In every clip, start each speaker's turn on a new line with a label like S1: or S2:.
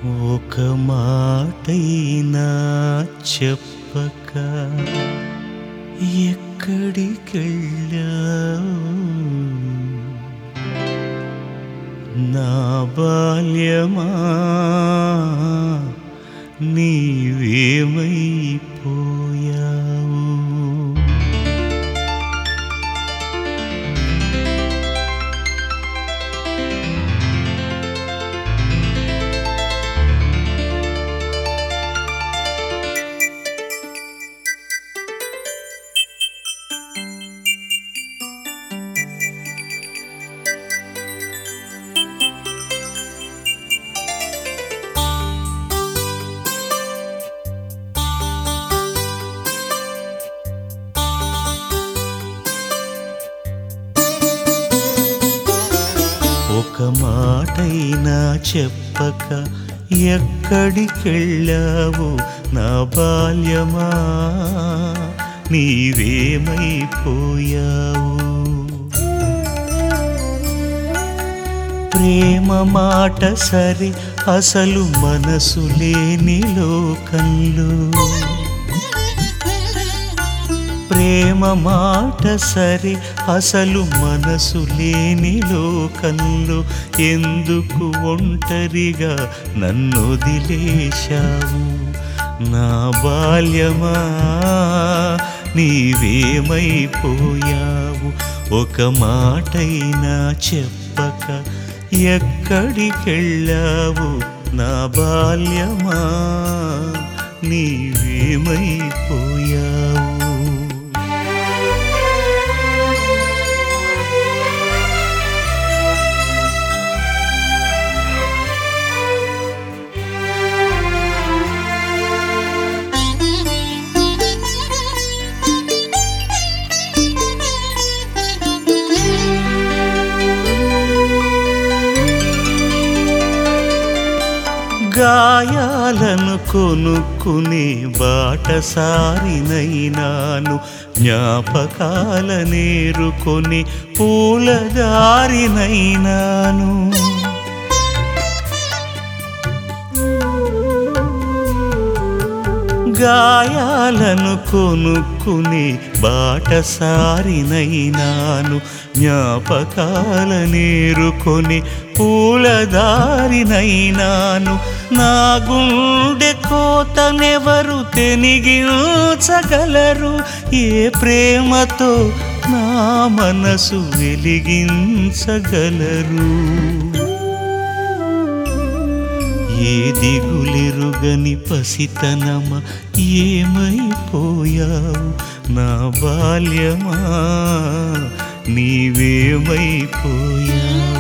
S1: ఒక మాటైనా చెప్పక ఎక్కడికెళ్ళావు నా బాల్యమా నీవేమైపోయావు ఒక మాటైనా చెప్పక ఎక్కడికెళ్ళావు నా బాల్యమా నీవేమైపోయావు ప్రేమ మాట సరి అసలు మనసు లేని లోకంలో ప్రేమ మాట సరి అసలు మనసు లేని లోకంలో ఎందుకు ఒంటరిగా నన్ను వదిలేశావు నా బాల్యమా నీవేమైపోయావు ఒక మాటైనా చెప్పక ఎక్కడికెళ్ళావు నా బాల్యమా నీవేమైపోయావు గాయాలను కొనుక్కునే బాటసారినైనాను జ్ఞాపకాల నేరుకొని పూలదారినైనాను గాయాలను కొనుక్కుని బాటసారినైనాను జ్ఞాపకాల నేరుకొని పూలదారినైనాను నా గుండె కోతనెవరు తెనిగించగలరు ఏ ప్రేమతో నా మనసు వెలిగించగలరు ఏ దిగులెరుగని పసితనమ ఏమైపోయావు నా బాల్యమా నీవేమైపోయావు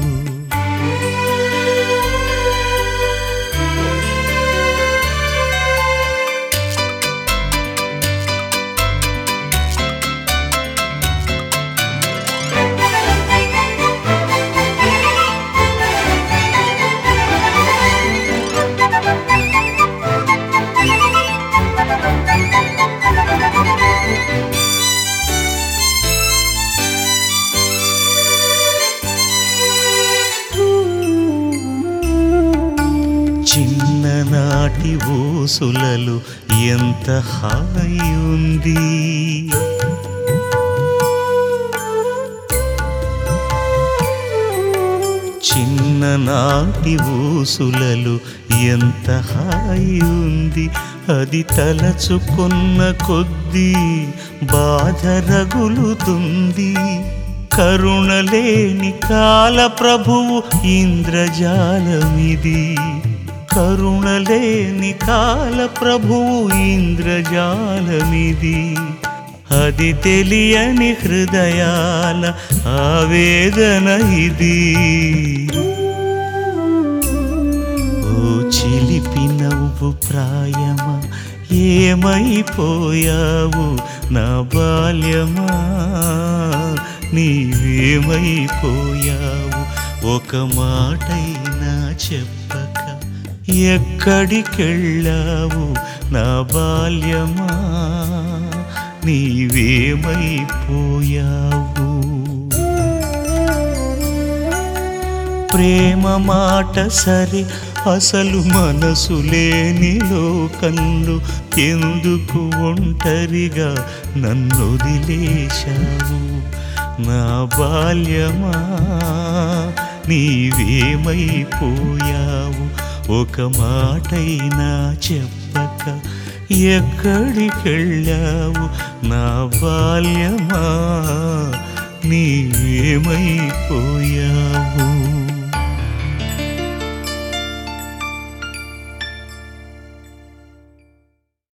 S1: చిన్ననాటి ఊసులలు ఎంత హాయి ఉంది చిన్ననాటి ఊసులలు ఎంత హాయి ఉంది అది తలచుకున్న కొద్దీ బాధ రగులుతుంది కరుణలేని కాల ప్రభువు ఇంద్రజాలమిది కరుణలేని కాల ప్రభువు ఇంద్రజాలమిది అది తెలియని హృదయాల ఆవేదన ఇది ఓ చిలిపి నవ్వు ప్రాయమా ఏమైపోయావు నా బాల్యమా నీవేమైపోయావు ఒక మాటైనా చెప్పక ఎక్కడికెళ్ళావు నా బాల్యమా నీవేమైపోయావు ప్రేమ మాట సరి అసలు మనసు లేని లోకంలో ఎందుకు ఒంటరిగా నన్నొదిలేశావు నా బాల్యమా నీవేమైపోయావు ఒక మాటైనా చెప్పక ఎక్కడికెళ్ళావు నా బాల్యమా నీవేమైపోయావు